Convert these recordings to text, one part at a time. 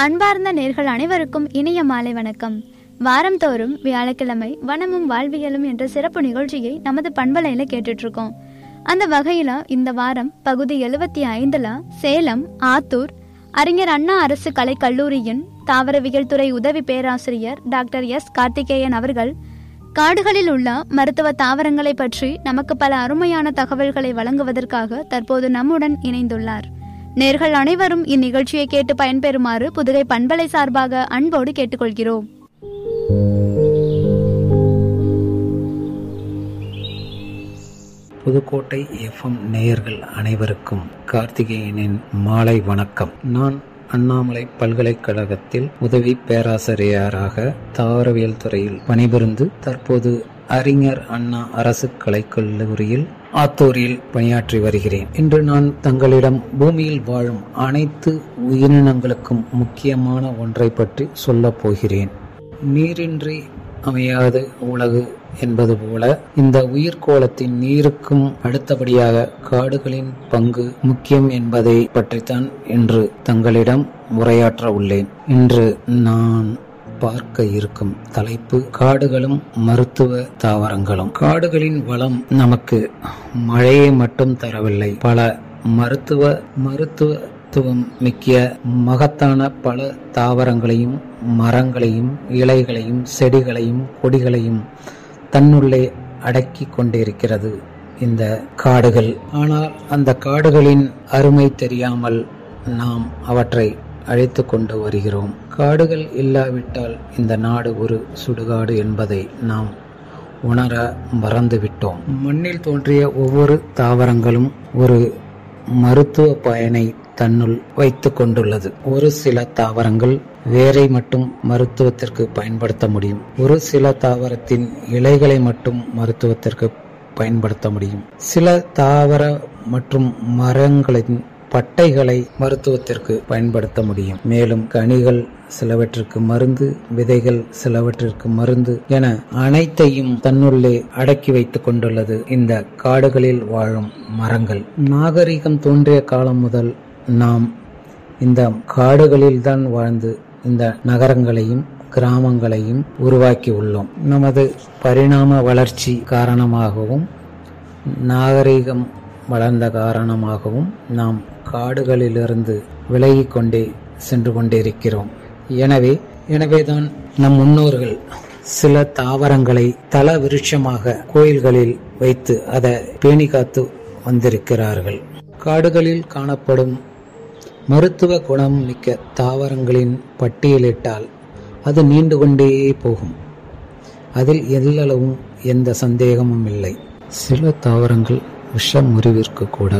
அன்பார்ந்த நேர்கள் அனைவருக்கும் இனிய மாலை வணக்கம் வாரந்தோறும் வியாழக்கிழமை வனமும் வாழ்வியலும் என்ற சிறப்பு நிகழ்ச்சியை நமது பண்பலையில கேட்டுட்டு இருக்கோம் அந்த வகையில இந்த வாரம் பகுதி எழுபத்தி ஐந்துல சேலம் ஆத்தூர் அறிஞர் அண்ணா அரசு கலைக் கல்லூரியின் தாவரவியல் துறை உதவி பேராசிரியர் டாக்டர் எஸ் கார்த்திகேயன் அவர்கள் காடுகளில் உள்ள மருத்துவ தாவரங்களை பற்றி நமக்கு பல அருமையான தகவல்களை வழங்குவதற்காக தற்போது நம்முடன் இணைந்துள்ளார் நேர்கள் அனைவரும் இந்நிகழ்ச்சியை கேட்டு பயன்பெறுமாறு புதுகை பண்பலை சார்பாக அன்போடு கேட்டுக்கொள்கிறோம் புதுக்கோட்டை எஃப்எம் நேயர்கள் அனைவருக்கும் கார்த்திகேயனின் மாலை வணக்கம் நான் அண்ணாமலை பல்கலைக்கழகத்தில் உதவி பேராசிரியராக தாவரவியல் துறையில் பணிபுரிந்து தற்போது அறிஞர் அண்ணா அரசு கலைக்கல்லூரியில் ஆத்தூரில் பணியாற்றி வருகிறேன் இன்று நான் தங்களிடம் பூமியில் வாழும் அனைத்து உயிரினங்களுக்கும் முக்கியமான ஒன்றை பற்றி சொல்லப் போகிறேன் நீரின்றி அமையாது உலகு என்பது போல இந்த உயிர்கோளத்தின் நீருக்கும் அடுத்தபடியாக காடுகளின் பங்கு முக்கியம் என்பதை பற்றித்தான் இன்று தங்களிடம் உரையாற்ற உள்ளேன் இன்று நான் பார்க்க இருக்கும் தலைப்பு காடுகளும் மருத்துவ தாவரங்களும் காடுகளின் வளம் நமக்கு மழையை மட்டும் தரவில்லை பல மருத்துவ மருத்துவத்துவம் மிக்க மகத்தான பல தாவரங்களையும் மரங்களையும் இலைகளையும் செடிகளையும் கொடிகளையும் தன்னுள்ளே அடக்கி கொண்டிருக்கிறது இந்த காடுகள் ஆனால் அந்த காடுகளின் அருமை தெரியாமல் நாம் அவற்றை அழைத்து கொண்டு வருகிறோம் காடுகள் இல்லாவிட்டால் இந்த நாடு ஒரு சுடுகாடு என்பதை நாம் உணர மறந்துவிட்டோம் மண்ணில் தோன்றிய ஒவ்வொரு தாவரங்களும் ஒரு மருத்துவ பயனை தன்னுள் வைத்து கொண்டுள்ளது ஒரு சில தாவரங்கள் வேரை மட்டும் மருத்துவத்திற்கு பயன்படுத்த முடியும் ஒரு சில தாவரத்தின் இலைகளை மட்டும் மருத்துவத்திற்கு பயன்படுத்த முடியும் சில தாவர மற்றும் மரங்களின் பட்டைகளை மருத்துவத்திற்கு பயன்படுத்த முடியும் மேலும் கனிகள் சிலவற்றிற்கு மருந்து விதைகள் சிலவற்றிற்கு மருந்து என அனைத்தையும் தன்னுள்ளே அடக்கி வைத்துக் கொண்டுள்ளது இந்த காடுகளில் வாழும் மரங்கள் நாகரிகம் தோன்றிய காலம் முதல் நாம் இந்த காடுகளில் தான் வாழ்ந்து இந்த நகரங்களையும் கிராமங்களையும் உருவாக்கி உள்ளோம் நமது பரிணாம வளர்ச்சி காரணமாகவும் நாகரிகம் வளர்ந்த காரணமாகவும் நாம் காடுகளிலிருந்து விலகிக் கொண்டே சென்று கொண்டிருக்கிறோம் எனவே எனவேதான் நம் முன்னோர்கள் சில தாவரங்களை தல விருட்சமாக கோயில்களில் வைத்து அதை பேணி காத்து வந்திருக்கிறார்கள் காடுகளில் காணப்படும் மருத்துவ குணம் மிக்க தாவரங்களின் பட்டியலிட்டால் அது நீண்டு கொண்டே போகும் அதில் எல்லளவும் எந்த சந்தேகமும் இல்லை சில தாவரங்கள் விஷ முறிவிற்கு கூட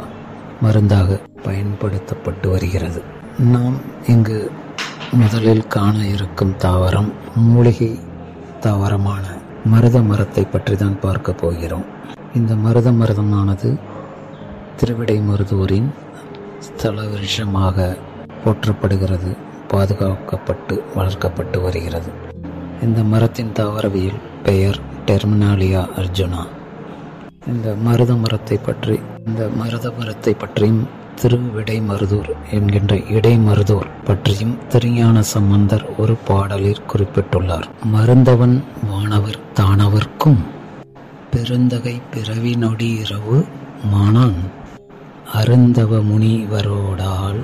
மருந்தாக பயன்படுத்தப்பட்டு வருகிறது நாம் இங்கு முதலில் காண இருக்கும் தாவரம் மூலிகை தாவரமான மருத மரத்தை பற்றி தான் பார்க்க போகிறோம் இந்த மருத மருதமானது திருவிடை மருதூரின் ஸ்தல விருஷமாக போற்றப்படுகிறது பாதுகாக்கப்பட்டு வளர்க்கப்பட்டு வருகிறது இந்த மரத்தின் தாவரவியல் பெயர் டெர்மினாலியா அர்ஜுனா இந்த மருத மரத்தை பற்றி இந்த மருத மரத்தை பற்றியும் திருவிடை மருதூர் என்கின்ற இடைமருதூர் பற்றியும் திருஞான சம்பந்தர் ஒரு பாடலில் குறிப்பிட்டுள்ளார் மருந்தவன் வானவர் தானவர்க்கும் பெருந்தகை பிறவி நொடி இரவு மானான் அருந்தவ முனிவரோடால்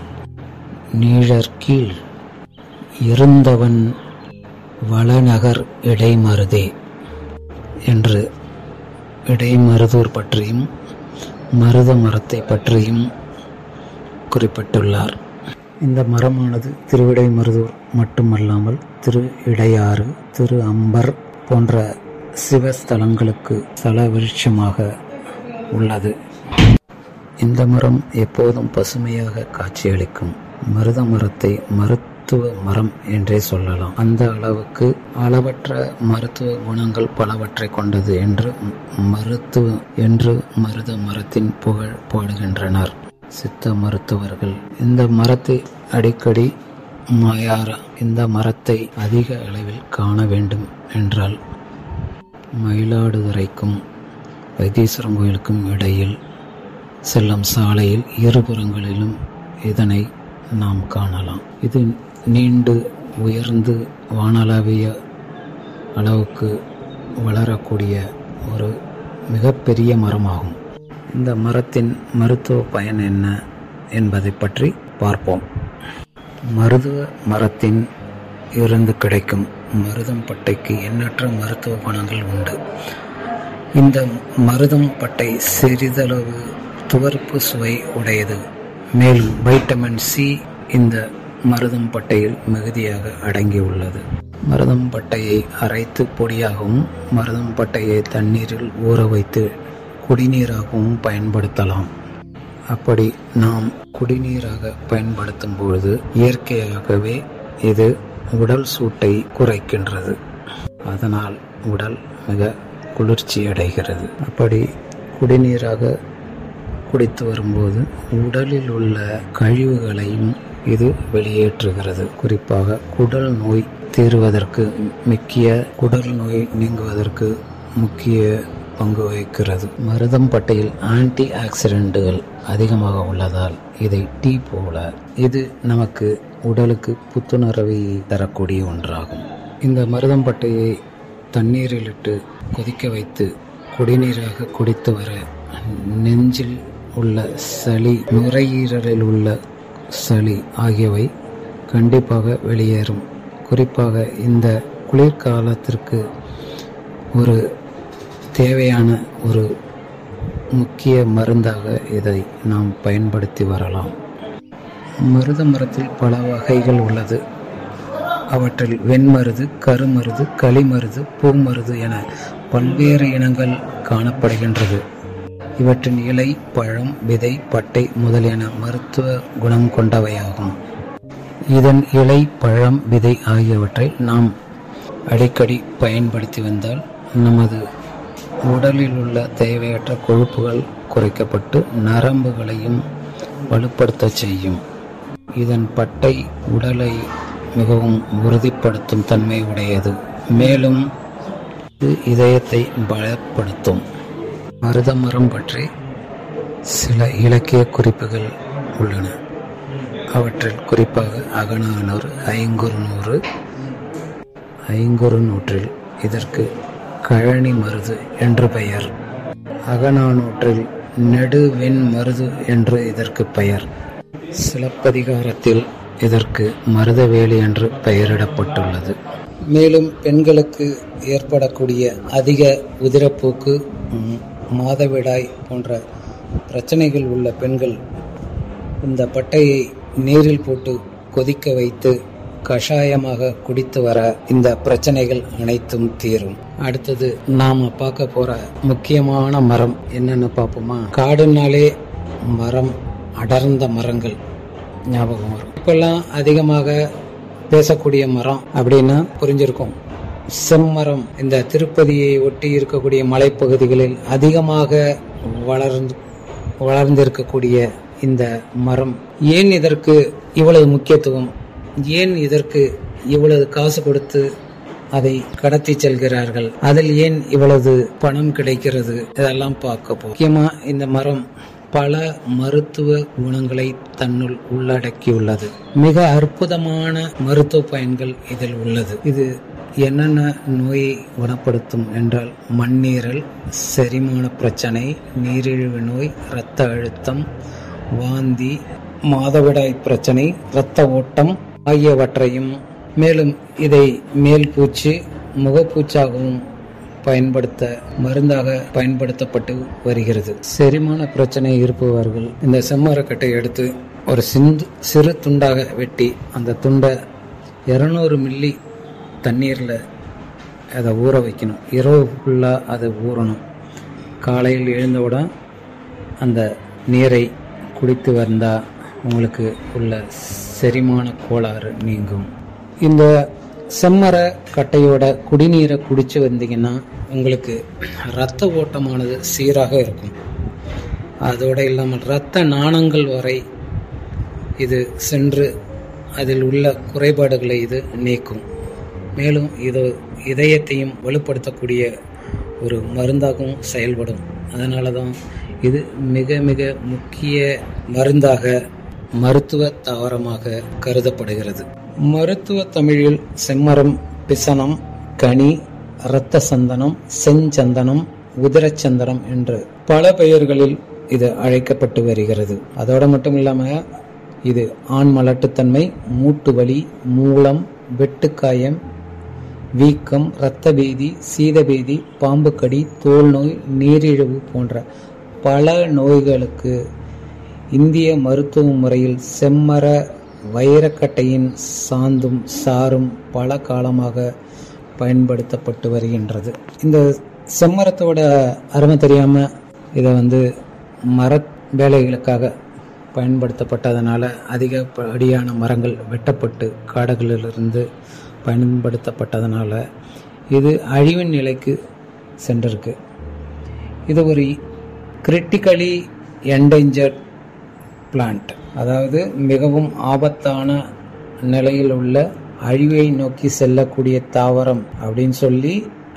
நீழற்கீழ் இருந்தவன் வளநகர் இடைமருதே என்று இடைமருதூர் பற்றியும் மருத மரத்தை பற்றியும் குறிப்பிட்டுள்ளார் இந்த மரமானது திருவிடை மருதூர் மட்டுமல்லாமல் திரு இடையாறு திரு அம்பர் போன்ற சிவஸ்தலங்களுக்கு ஸ்தல விருட்சமாக உள்ளது இந்த மரம் எப்போதும் பசுமையாக காட்சியளிக்கும் மருத மரத்தை மருத்துவ மரம் என்றே சொல்லலாம் அந்த அளவுக்கு அளவற்ற மருத்துவ குணங்கள் பலவற்றை கொண்டது என்று மருத்துவ என்று மருத மரத்தின் புகழ் பாடுகின்றனர் சித்த மருத்துவர்கள் இந்த மரத்தை அடிக்கடி மாயாரா இந்த மரத்தை அதிக அளவில் காண வேண்டும் என்றால் மயிலாடுதுறைக்கும் வைத்தீஸ்வரன் கோயிலுக்கும் இடையில் செல்லும் சாலையில் இருபுறங்களிலும் இதனை நாம் காணலாம் இது நீண்டு உயர்ந்து வானளாவிய அளவுக்கு வளரக்கூடிய ஒரு மிகப்பெரிய மரமாகும் இந்த மரத்தின் மருத்துவ பயன் என்ன என்பதை பற்றி பார்ப்போம் மருதுவ மரத்தின் இருந்து கிடைக்கும் மருதம் பட்டைக்கு எண்ணற்ற மருத்துவ குணங்கள் உண்டு இந்த மருதம் பட்டை சிறிதளவு துவர்ப்பு சுவை உடையது மேலும் வைட்டமின் சி இந்த மருதம் பட்டையில் மிகுதியாக அடங்கியுள்ளது மருதம் பட்டையை அரைத்து பொடியாகவும் மருதம் பட்டையை தண்ணீரில் ஊற வைத்து குடிநீராகவும் பயன்படுத்தலாம் அப்படி நாம் குடிநீராக பயன்படுத்தும் பொழுது இயற்கையாகவே இது உடல் சூட்டை குறைக்கின்றது அதனால் உடல் மிக குளிர்ச்சி அடைகிறது அப்படி குடிநீராக குடித்து வரும்போது உடலில் உள்ள கழிவுகளையும் இது வெளியேற்றுகிறது குறிப்பாக குடல் நோய் தீர்வதற்கு முக்கிய குடல் நோய் நீங்குவதற்கு முக்கிய பங்கு வகிக்கிறது மருதம் பட்டையில் ஆன்டி ஆக்சிடென்ட்டுகள் அதிகமாக உள்ளதால் இதை டீ போல இது நமக்கு உடலுக்கு புத்துணர்வை தரக்கூடிய ஒன்றாகும் இந்த மருதம் பட்டையை தண்ணீரில் இட்டு கொதிக்க வைத்து குடிநீராக குடித்து வர நெஞ்சில் உள்ள சளி நுரையீரலில் உள்ள சளி ஆகியவை கண்டிப்பாக வெளியேறும் குறிப்பாக இந்த குளிர்காலத்திற்கு ஒரு தேவையான ஒரு முக்கிய மருந்தாக இதை நாம் பயன்படுத்தி வரலாம் மருத மரத்தில் பல வகைகள் உள்ளது அவற்றில் வெண்மருது கருமருது களிமருது பூமருது என பல்வேறு இனங்கள் காணப்படுகின்றது இவற்றின் இலை பழம் விதை பட்டை முதலியன மருத்துவ குணம் கொண்டவையாகும் இதன் இலை பழம் விதை ஆகியவற்றை நாம் அடிக்கடி பயன்படுத்தி வந்தால் நமது உடலில் உள்ள தேவையற்ற கொழுப்புகள் குறைக்கப்பட்டு நரம்புகளையும் வலுப்படுத்த செய்யும் இதன் பட்டை உடலை மிகவும் உறுதிப்படுத்தும் தன்மை உடையது மேலும் இது இதயத்தை பலப்படுத்தும் மருத மரம் பற்றி சில இலக்கிய குறிப்புகள் உள்ளன அவற்றில் குறிப்பாக அகநானூறு ஐங்குறுநூறு ஐங்குறுநூற்றில் இதற்கு கழனி மருது என்று பெயர் அகநானூற்றில் நெடுவெண் மருது என்று இதற்கு பெயர் சிலப்பதிகாரத்தில் இதற்கு மருதவேலி என்று பெயரிடப்பட்டுள்ளது மேலும் பெண்களுக்கு ஏற்படக்கூடிய அதிக உதிரப்போக்கு ம், மாதவிடாய் போன்ற பிரச்சனைகள் உள்ள பெண்கள் இந்த பட்டையை நீரில் போட்டு கொதிக்க வைத்து கஷாயமாக குடித்து வர இந்த பிரச்சனைகள் அனைத்தும் தீரும் அடுத்தது நாம பார்க்க போற முக்கியமான மரம் என்னன்னு பார்ப்போமா காடுனாலே மரம் அடர்ந்த மரங்கள் ஞாபகம் வரும் இப்பெல்லாம் அதிகமாக பேசக்கூடிய மரம் அப்படின்னா புரிஞ்சிருக்கும் செம்மரம் இந்த திருப்பதியை ஒட்டி இருக்கக்கூடிய மலைப்பகுதிகளில் அதிகமாக வளர்ந்து வளர்ந்திருக்கக்கூடிய இந்த மரம் ஏன் இதற்கு இவ்வளவு முக்கியத்துவம் ஏன் இதற்கு இவ்வளவு காசு கொடுத்து அதை கடத்தி செல்கிறார்கள் அதில் ஏன் இவ்வளவு பணம் கிடைக்கிறது இதெல்லாம் பார்க்க போறோம் முக்கியமா இந்த மரம் பல மருத்துவ குணங்களை தன்னுள் உள்ளடக்கியுள்ளது மிக அற்புதமான மருத்துவ பயன்கள் இதில் உள்ளது இது என்னென்ன நோயை குணப்படுத்தும் என்றால் மண்ணீரல் செரிமான பிரச்சனை நீரிழிவு நோய் இரத்த அழுத்தம் வாந்தி மாதவிடாய் பிரச்சனை இரத்த ஓட்டம் ஆகியவற்றையும் மேலும் இதை மேல் பூச்சு முகப்பூச்சாகவும் பயன்படுத்த மருந்தாக பயன்படுத்தப்பட்டு வருகிறது செரிமான பிரச்சனை இருப்பவர்கள் இந்த செம்மரக்கட்டை எடுத்து ஒரு சிந்து சிறு துண்டாக வெட்டி அந்த துண்டை இரநூறு மில்லி தண்ணீரில் அதை ஊற வைக்கணும் இரவு ஃபுல்லாக அதை ஊறணும் காலையில் எழுந்தவுடன் அந்த நீரை குடித்து வந்தால் உங்களுக்கு உள்ள செரிமான கோளாறு நீங்கும் இந்த செம்மர கட்டையோட குடிநீரை குடிச்சு வந்தீங்கன்னா உங்களுக்கு இரத்த ஓட்டமானது சீராக இருக்கும் அதோடு இல்லாமல் இரத்த நாணங்கள் வரை இது சென்று அதில் உள்ள குறைபாடுகளை இது நீக்கும் மேலும் இது இதயத்தையும் வலுப்படுத்தக்கூடிய ஒரு மருந்தாகவும் செயல்படும் அதனால தான் இது மிக மிக முக்கிய மருந்தாக மருத்துவ தாவரமாக கருதப்படுகிறது மருத்துவ தமிழில் செம்மரம் பிசனம் கனி இரத்த சந்தனம் செஞ்சந்தனம் உதிரச்சந்தனம் என்று பல பெயர்களில் இது அழைக்கப்பட்டு வருகிறது அதோட மட்டும் இல்லாம இது ஆண் மலட்டுத்தன்மை மூட்டு வலி மூலம் வெட்டுக்காயம் வீக்கம் இரத்த பேதி சீதபேதி பாம்பு கடி தோல் நோய் நீரிழிவு போன்ற பல நோய்களுக்கு இந்திய மருத்துவ முறையில் செம்மர வைரக்கட்டையின் சாந்தும் சாரும் பல காலமாக பயன்படுத்தப்பட்டு வருகின்றது இந்த செம்மரத்தோட அருமை தெரியாம இதை வந்து மர வேலைகளுக்காக பயன்படுத்தப்பட்டதனால அதிகப்படியான மரங்கள் வெட்டப்பட்டு காடுகளிலிருந்து பயன்படுத்தப்பட்டதனால இது அழிவின் நிலைக்கு சென்றிருக்கு இது ஒரு கிரிட்டிக்கலி என்டேஞ்சர்ட் பிளான்ட் அதாவது மிகவும் ஆபத்தான நிலையில் உள்ள அழிவை நோக்கி செல்லக்கூடிய தாவரம் அப்படின்னு சொல்லி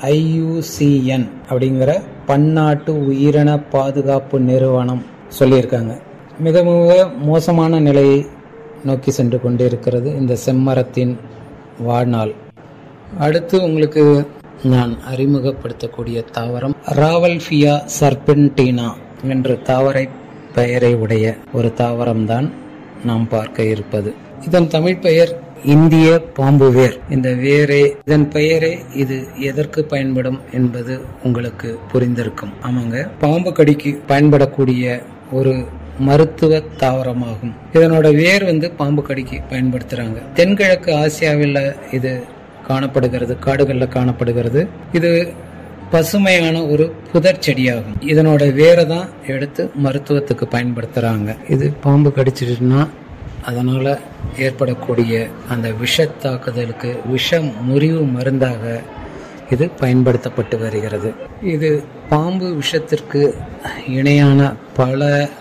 ஐயூசிஎன் அப்படிங்கிற பன்னாட்டு உயிரின பாதுகாப்பு நிறுவனம் சொல்லியிருக்காங்க மிக மிக மோசமான நிலையை நோக்கி சென்று கொண்டிருக்கிறது இந்த செம்மரத்தின் வாழ்நாள் அடுத்து உங்களுக்கு நான் அறிமுகப்படுத்தக்கூடிய தாவரம் ராவல்ஃபியா சர்பென்டினா என்ற தாவரை பெயரை உடைய ஒரு தாவரம்தான் நாம் பார்க்க இருப்பது இதன் தமிழ் பெயர் இந்திய பாம்பு வேர் இந்த வேரே இதன் பெயரே இது எதற்கு பயன்படும் என்பது உங்களுக்கு புரிந்திருக்கும் ஆமாங்க பாம்பு கடிக்கு பயன்படக்கூடிய ஒரு மருத்துவ தாவரமாகும் இதனோட வேர் வந்து பாம்பு கடிக்கு பயன்படுத்துறாங்க தென்கிழக்கு ஆசியாவில் இது காணப்படுகிறது காடுகளில் காணப்படுகிறது இது பசுமையான ஒரு புதர் செடியாகும் இதனோட வேரை தான் எடுத்து மருத்துவத்துக்கு பயன்படுத்துறாங்க இது பாம்பு கடிச்சிட்டுன்னா அதனால ஏற்படக்கூடிய அந்த விஷ தாக்குதலுக்கு விஷ முறிவு மருந்தாக இது பயன்படுத்தப்பட்டு வருகிறது இது பாம்பு விஷத்திற்கு இணையான பல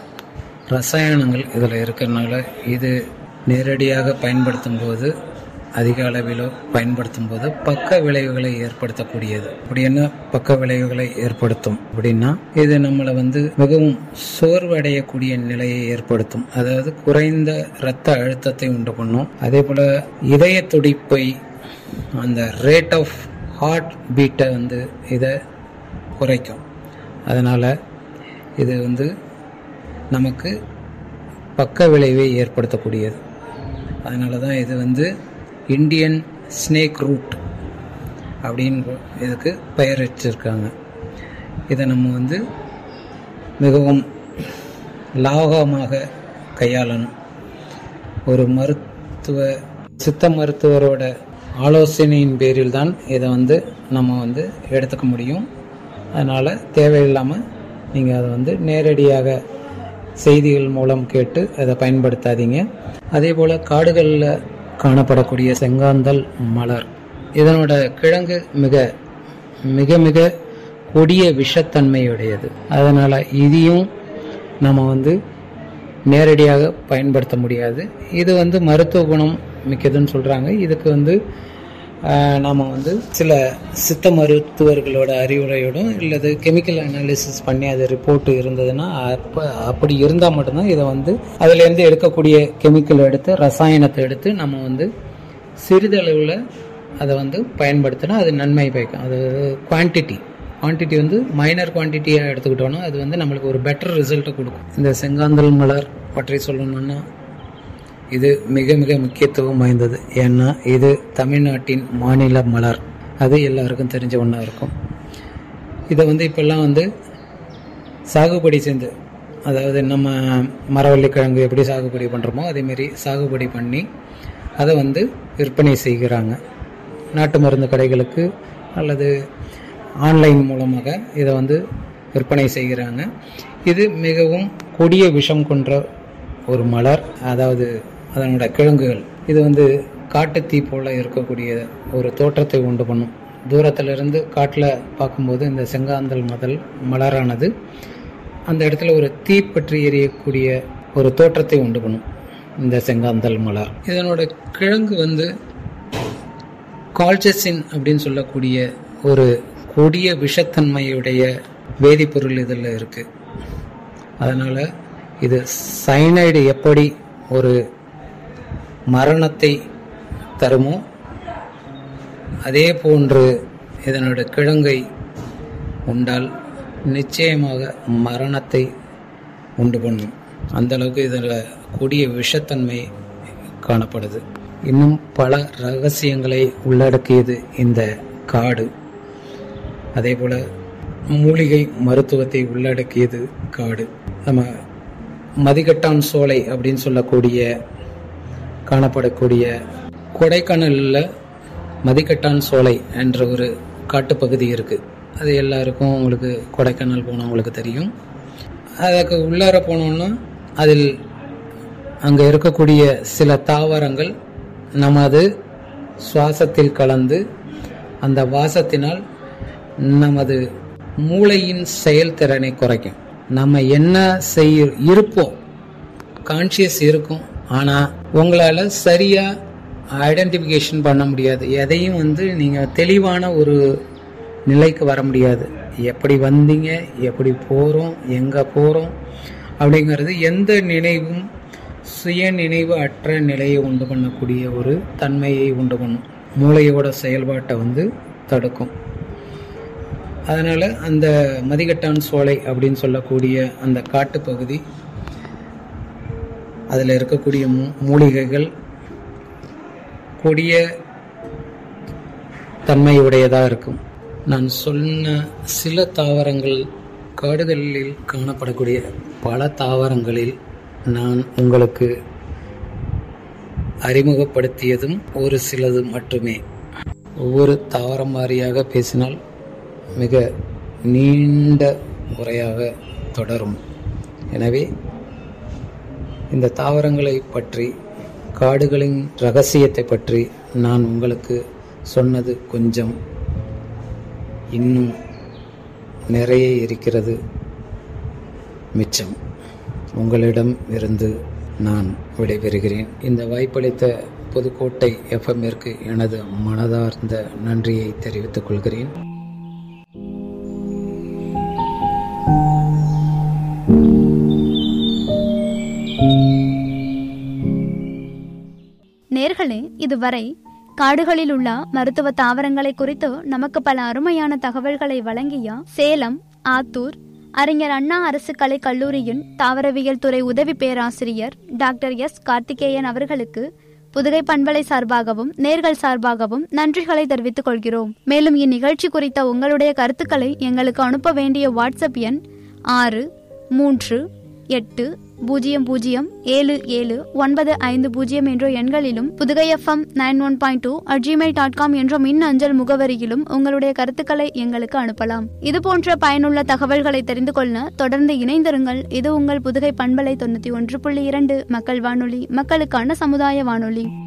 ரசாயனங்கள் இதில் இருக்கிறதுனால இது நேரடியாக பயன்படுத்தும் போது அதிக அளவிலோ பயன்படுத்தும் போது பக்க விளைவுகளை ஏற்படுத்தக்கூடியது அப்படி என்ன பக்க விளைவுகளை ஏற்படுத்தும் அப்படின்னா இது நம்மளை வந்து மிகவும் சோர்வடையக்கூடிய நிலையை ஏற்படுத்தும் அதாவது குறைந்த இரத்த அழுத்தத்தை உண்டு பண்ணும் அதே போல இதய துடிப்பை அந்த ரேட் ஆஃப் ஹார்ட் பீட்டை வந்து இதை குறைக்கும் அதனால் இது வந்து நமக்கு பக்க விளைவை ஏற்படுத்தக்கூடியது அதனால தான் இது வந்து இந்தியன் ஸ்னேக் ரூட் அப்படின்னு இதுக்கு பெயர் வச்சிருக்காங்க இதை நம்ம வந்து மிகவும் லாகமாக கையாளணும் ஒரு மருத்துவ சித்த மருத்துவரோட ஆலோசனையின் பேரில் தான் இதை வந்து நம்ம வந்து எடுத்துக்க முடியும் அதனால் தேவையில்லாமல் நீங்கள் அதை வந்து நேரடியாக செய்திகள் மூலம் கேட்டு அதை பயன்படுத்தாதீங்க அதே போல் காடுகளில் காணப்படக்கூடிய செங்காந்தல் மலர் இதனோட கிழங்கு மிக மிக மிக கொடிய விஷத்தன்மையுடையது அதனால் இதையும் நம்ம வந்து நேரடியாக பயன்படுத்த முடியாது இது வந்து மருத்துவ குணம் மிக்கதுன்னு சொல்கிறாங்க இதுக்கு வந்து நாம் வந்து சில சித்த மருத்துவர்களோட அறிவுரையோடும் இல்லது கெமிக்கல் அனாலிசிஸ் பண்ணி அது ரிப்போர்ட் இருந்ததுன்னா அப்போ அப்படி இருந்தால் மட்டும்தான் இதை வந்து அதுலேருந்து எடுக்கக்கூடிய கெமிக்கல் எடுத்து ரசாயனத்தை எடுத்து நம்ம வந்து சிறிதளவில் அதை வந்து பயன்படுத்தினா அது நன்மை பயக்கும் அது குவான்டிட்டி குவான்டிட்டி வந்து மைனர் குவான்டிட்டியாக எடுத்துக்கிட்டோன்னா அது வந்து நம்மளுக்கு ஒரு பெட்டர் ரிசல்ட்டை கொடுக்கும் இந்த செங்காந்தல் மலர் பற்றி சொல்லணும்னா இது மிக மிக முக்கியத்துவம் வாய்ந்தது ஏன்னா இது தமிழ்நாட்டின் மாநில மலர் அது எல்லாருக்கும் தெரிஞ்ச ஒன்றா இருக்கும் இதை வந்து இப்போல்லாம் வந்து சாகுபடி செஞ்சு அதாவது நம்ம மரவள்ளி கிழங்கு எப்படி சாகுபடி பண்ணுறோமோ அதேமாரி சாகுபடி பண்ணி அதை வந்து விற்பனை செய்கிறாங்க நாட்டு மருந்து கடைகளுக்கு அல்லது ஆன்லைன் மூலமாக இதை வந்து விற்பனை செய்கிறாங்க இது மிகவும் கொடிய விஷம் கொன்ற ஒரு மலர் அதாவது அதனோட கிழங்குகள் இது வந்து காட்டுத்தீ போல இருக்கக்கூடிய ஒரு தோற்றத்தை உண்டு பண்ணும் தூரத்திலிருந்து காட்டில் பார்க்கும்போது இந்த செங்காந்தல் முதல் மலரானது அந்த இடத்துல ஒரு தீ பற்றி எரியக்கூடிய ஒரு தோற்றத்தை உண்டு பண்ணும் இந்த செங்காந்தல் மலர் இதனோட கிழங்கு வந்து கால்சசின் அப்படின்னு சொல்லக்கூடிய ஒரு கொடிய விஷத்தன்மையுடைய வேதிப்பொருள் இதில் இருக்குது அதனால் இது சைனைடு எப்படி ஒரு மரணத்தை தருமோ அதே போன்று இதனோட கிழங்கை உண்டால் நிச்சயமாக மரணத்தை உண்டு பண்ணும் அந்த அளவுக்கு இதில் கூடிய விஷத்தன்மை காணப்படுது இன்னும் பல ரகசியங்களை உள்ளடக்கியது இந்த காடு அதே போல் மூலிகை மருத்துவத்தை உள்ளடக்கியது காடு நம்ம மதிகட்டான் சோலை அப்படின்னு சொல்லக்கூடிய காணப்படக்கூடிய கொடைக்கானலில் மதிக்கட்டான் சோலை என்ற ஒரு காட்டுப்பகுதி இருக்குது அது எல்லாருக்கும் உங்களுக்கு கொடைக்கானல் போனவங்களுக்கு தெரியும் அதுக்கு உள்ளார போனோம்னா அதில் அங்கே இருக்கக்கூடிய சில தாவரங்கள் நமது சுவாசத்தில் கலந்து அந்த வாசத்தினால் நமது மூளையின் செயல்திறனை குறைக்கும் நம்ம என்ன செய்ய இருப்போம் கான்சியஸ் இருக்கும் ஆனால் உங்களால் சரியாக ஐடென்டிஃபிகேஷன் பண்ண முடியாது எதையும் வந்து நீங்கள் தெளிவான ஒரு நிலைக்கு வர முடியாது எப்படி வந்தீங்க எப்படி போகிறோம் எங்கே போகிறோம் அப்படிங்கிறது எந்த நினைவும் சுய நினைவு அற்ற நிலையை உண்டு பண்ணக்கூடிய ஒரு தன்மையை உண்டு பண்ணும் மூளையோட செயல்பாட்டை வந்து தடுக்கும் அதனால் அந்த மதிகட்டான் சோலை அப்படின்னு சொல்லக்கூடிய அந்த காட்டுப்பகுதி அதில் இருக்கக்கூடிய மூ மூலிகைகள் கொடிய தன்மையுடையதாக இருக்கும் நான் சொன்ன சில தாவரங்கள் காடுகளில் காணப்படக்கூடிய பல தாவரங்களில் நான் உங்களுக்கு அறிமுகப்படுத்தியதும் ஒரு சிலது மட்டுமே ஒவ்வொரு தாவரம் வாரியாக பேசினால் மிக நீண்ட உரையாக தொடரும் எனவே இந்த தாவரங்களை பற்றி காடுகளின் ரகசியத்தை பற்றி நான் உங்களுக்கு சொன்னது கொஞ்சம் இன்னும் நிறைய இருக்கிறது மிச்சம் உங்களிடம் இருந்து நான் விடைபெறுகிறேன் இந்த வாய்ப்பளித்த புதுக்கோட்டை எஃப்எம்மிற்கு எனது மனதார்ந்த நன்றியை தெரிவித்துக் கொள்கிறேன் நேர்களே இதுவரை காடுகளில் உள்ள மருத்துவ தாவரங்களை குறித்து நமக்கு பல அருமையான தகவல்களை வழங்கிய சேலம் ஆத்தூர் அறிஞர் அண்ணா அரசு கலை கல்லூரியின் தாவரவியல் துறை உதவி பேராசிரியர் டாக்டர் எஸ் கார்த்திகேயன் அவர்களுக்கு புதுகை பண்பலை சார்பாகவும் நேர்கள் சார்பாகவும் நன்றிகளை தெரிவித்துக் கொள்கிறோம் மேலும் இந்நிகழ்ச்சி குறித்த உங்களுடைய கருத்துக்களை எங்களுக்கு அனுப்ப வேண்டிய வாட்ஸ்அப் எண் ஆறு மூன்று எட்டு பூஜ்ஜியம் பூஜ்ஜியம் ஏழு ஏழு ஒன்பது ஐந்து பூஜ்ஜியம் என்ற எண்களிலும் Puthugai FM nine one point two at Gmail dot com என்ற மின் அஞ்சல் முகவரியிலும் உங்களுடைய கருத்துக்களை எங்களுக்கு அனுப்பலாம் இது போன்ற பயனுள்ள தகவல்களை தெரிந்து கொள்ள தொடர்ந்து இணைந்திருங்கள் இது உங்கள் புதுகை பண்பலை தொண்ணூற்றி ஒன்று புள்ளி இரண்டு மக்கள் வானொலி மக்களுக்கான சமுதாய வானொலி